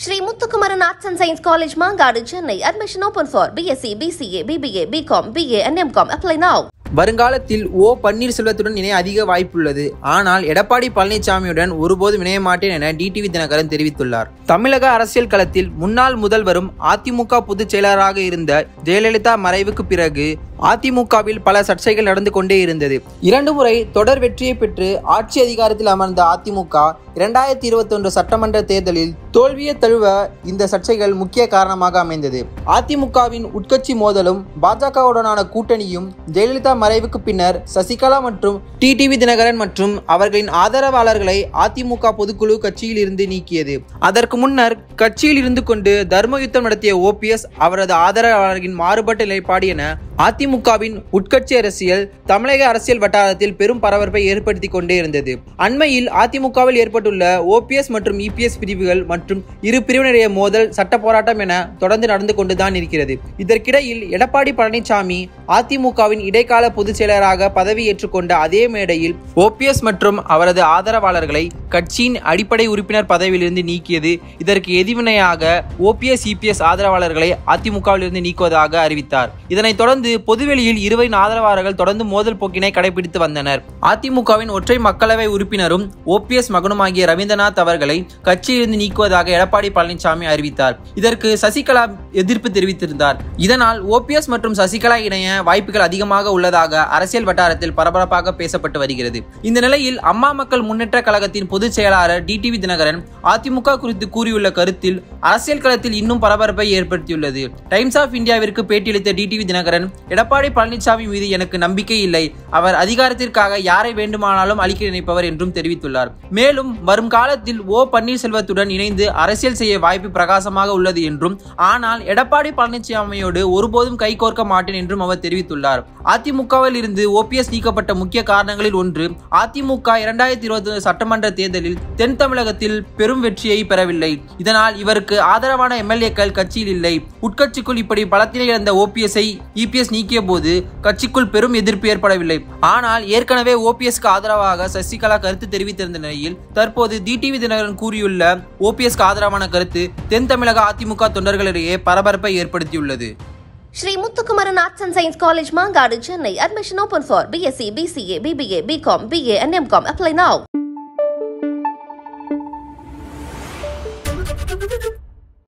Sri Muthukumaran Arts and Science College, Mangadu, Chennai. Admission open for BSc, BCA, BBA, BCom, BA and MCom. Apply now. வருங்காலத்தில் ஓ பன்னீர்செல்வத்துடன் இணைய அதிக வாய்ப்புள்ளது ஆனால் எடப்பாடி பழனிசாமியுடன் ஒருபோதும் இணைய மாட்டேன் என டிடிவி தினகரன் தெரிவித்துள்ளார் தமிழக அரசியல் களத்தில் முன்னாள் முதல்வரும் அதிமுக பொதுச் செயலராக இருந்த ஜெயலலிதா மறைவுக்கு பிறகு அதிமுகவில் பல சர்ச்சைகள் நடந்து கொண்டே இருந்தது இரண்டு முறை தொடர் வெற்றியை பெற்று ஆட்சி அதிகாரத்தில் அமர்ந்த அதிமுக இரண்டாயிரத்தி இருபத்தொன்று சட்டமன்ற தேர்தலில் தோல்வியை தழுவ இந்த சர்ச்சைகள் முக்கிய காரணமாக அமைந்தது அதிமுகவின் உட்கட்சி மோதலும் பாஜகவுடனான கூட்டணியும் ஜெயலலிதா மறைவுக்கு பின்னர் சசிகலா மற்றும் டிடிவி தினகரன் மற்றும் அவர்களின் ஆதரவாளர்களை அதிமுக பொதுக்குழு கட்சியில் இருந்து நீக்கியது அதற்கு முன்னர் கட்சியில் இருந்து கொண்டு தர்ம யுத்தம் நடத்திய ஓபிஎஸ் அவரது ஆதரவாளர்களின் மாறுபட்ட நிலைப்பாடு என அதிமுகவின் உட்கட்சி அரசியல் தமிழக அரசியல் வட்டாரத்தில் பெரும் பரபரப்பை ஏற்படுத்தி கொண்டே இருந்தது அண்மையில் அதிமுகவில் ஏற்பட்டுள்ள ஓபிஎஸ் மற்றும் இபிஎஸ் பிரிவுகள் மற்றும் இரு பிரிவினருடைய மோதல் சட்ட போராட்டம் என தொடர்ந்து நடந்து கொண்டுதான் இருக்கிறது இதற்கிடையில் எடப்பாடி பழனிசாமி அதிமுகவின் இடைக்கால பொதுச் செயலராக பதவி ஏற்றுக்கொண்ட அதே மேடையில் ஓபிஎஸ் மற்றும் அவரது ஆதரவாளர்களை கட்சியின் அடிப்படை உறுப்பினர் பதவியிலிருந்து நீக்கியது இதற்கு எதிர்வினையாக ஓபிஎஸ் இபிஎஸ் ஆதரவாளர்களை அதிமுகவிலிருந்து நீக்குவதாக அறிவித்தார் இதனைத் தொடர்ந்து பொதுவெளியில் இருவரின் ஆதரவாளர்கள் தொடர்ந்து மோதல் போக்கினை கடைபிடித்து வந்தனர் அதிமுகவின் ஒற்றை மக்களவை உறுப்பினரும் ஓபிஎஸ் மகனுமாகிய ரவீந்திரநாத் அவர்களை கட்சியிலிருந்து நீக்குவதாக எடப்பாடி பழனிசாமி அறிவித்தார் இதற்கு சசிகலா எதிர்ப்பு தெரிவித்திருந்தார் இதனால் ஓபிஎஸ் மற்றும் சசிகலா இணைய வாய்ப்புகள் அதிகமாக உள்ளதாக அரசியல் வட்டாரத்தில் பரபரப்பாக பேசப்பட்டு வருகிறது இந்த நிலையில் அம்மா மக்கள் முன்னேற்ற கழகத்தின் பொதுச் செயலாளர் டிடிவி தினகரன் அதிமுக குறித்து கூறியுள்ள கருத்தில் அரசியல் களத்தில் இன்னும் பரபரப்பை ஏற்படுத்தியுள்ளது டைம்ஸ் ஆஃப் இந்தியாவிற்கு பேட்டியளித்த டிடிவி தினகரன் எடப்பாடி பழனிசாமி மீது எனக்கு நம்பிக்கை இல்லை அவர் அதிகாரத்திற்காக யாரை வேண்டுமானாலும் அளிக்க நினைப்பவர் என்றும் தெரிவித்துள்ளார் மேலும் வரும் காலத்தில் ஓ பன்னீர்செல்வத்துடன் இணைந்து அரசியல் செய்ய வாய்ப்பு பிரகாசமாக உள்ளது என்றும் ஆனால் எடப்பாடி பழனிசாமியோடு ஒருபோதும் கைகோர்க்க மாட்டேன் என்றும் அவர் தெரிவித்துள்ளார் அதிமுகவில் இருந்து ஓபிஎஸ் நீக்கப்பட்ட முக்கிய காரணங்களில் ஒன்று அதிமுக இரண்டாயிரத்தி இருபத்தி சட்டமன்ற தேர்தலில் தென் தமிழகத்தில் பெரும் வெற்றியை பெறவில்லை இதனால் இவருக்கு ஆதரவான எம்எல்ஏக்கள் கட்சியில் இல்லை உட்கட்சிக்குள் இப்படி பலத்தினை இழந்த ஓபிஎஸ்ஐ இபிஎஸ் நீக்கிய போது கட்சிக்குள் பெரும் எதிர்ப்பு ஏற்படவில்லை ஆனால் ஏற்கனவே ஓபிஎஸ்க்கு ஆதரவாக சசிகலா கருத்து தெரிவித்திருந்த நிலையில் தற்போது டிடிவி தினகரன் கூறியுள்ள ஓபிஎஸ்க்கு ஆதரவான கருத்து தென் தமிழக அதிமுக தொண்டர்களிடையே பரபரப்பை ஏற்படுத்தியுள்ளது Sri Muthukumaran Arts and Science College, Mangadu, Chennai. Admission open for BSc, BCA, BBA, BCom, BA and MCom. Apply now.